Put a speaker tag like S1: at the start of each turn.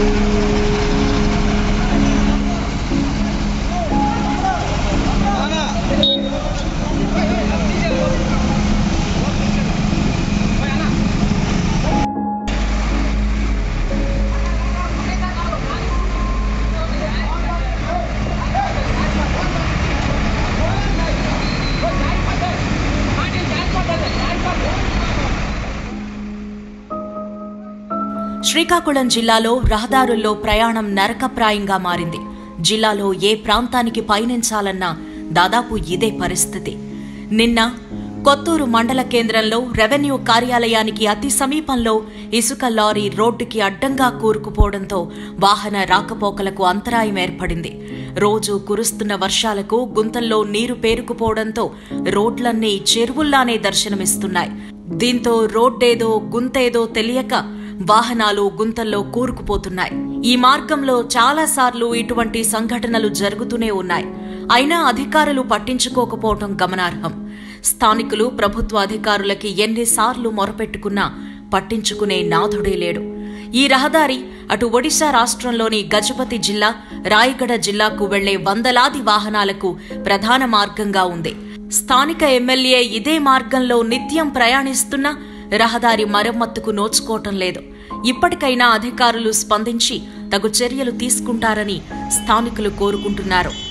S1: శ్రీకాకుళం జిల్లాలో రహదారుల్లో ప్రయాణం నరకప్రాయంగా మారింది జిల్లాలో ఏ ప్రాంతానికి పయనించాలన్నా దాదాపు ఇదే పరిస్థితి నిన్న కొత్తూరు మండల కేంద్రంలో రెవెన్యూ కార్యాలయానికి అతి సమీపంలో ఇసుక లారీ రోడ్డుకి అడ్డంగా కూరుకుపోవడంతో వాహన రాకపోకలకు అంతరాయం ఏర్పడింది రోజు కురుస్తున్న వర్షాలకు గుంతల్లో నీరు పేరుకుపోవడంతో రోడ్లన్నీ చెరువుల్లానే దర్శనమిస్తున్నాయి దీంతో రోడ్డేదో గుంతేదో తెలియక వాహనాలు గుంతల్లో కూరుకుపోతున్నాయి ఈ మార్గంలో చాలాసార్లు ఇటువంటి సంఘటనలు జరుగుతూనే ఉన్నాయి అయినా అధికారులు పట్టించుకోకపోవటం గమనార్హం స్థానికులు ప్రభుత్వ అధికారులకి ఎన్నిసార్లు మొరపెట్టుకున్నా పట్టించుకునే నాథుడే లేడు ఈ రహదారి అటు ఒడిశా రాష్ట్రంలోని గజపతి జిల్లా రాయగడ జిల్లాకు వెళ్లే వందలాది వాహనాలకు ప్రధాన మార్గంగా ఉంది స్థానిక ఎమ్మెల్యే ఇదే మార్గంలో నిత్యం ప్రయాణిస్తున్నా రహదారి మరమ్మతుకు నోచుకోవటం లేదు ఇప్పటికైనా అధికారులు స్పందించి తగు చర్యలు తీసుకుంటారని స్థానికులు కోరుకుంటున్నారు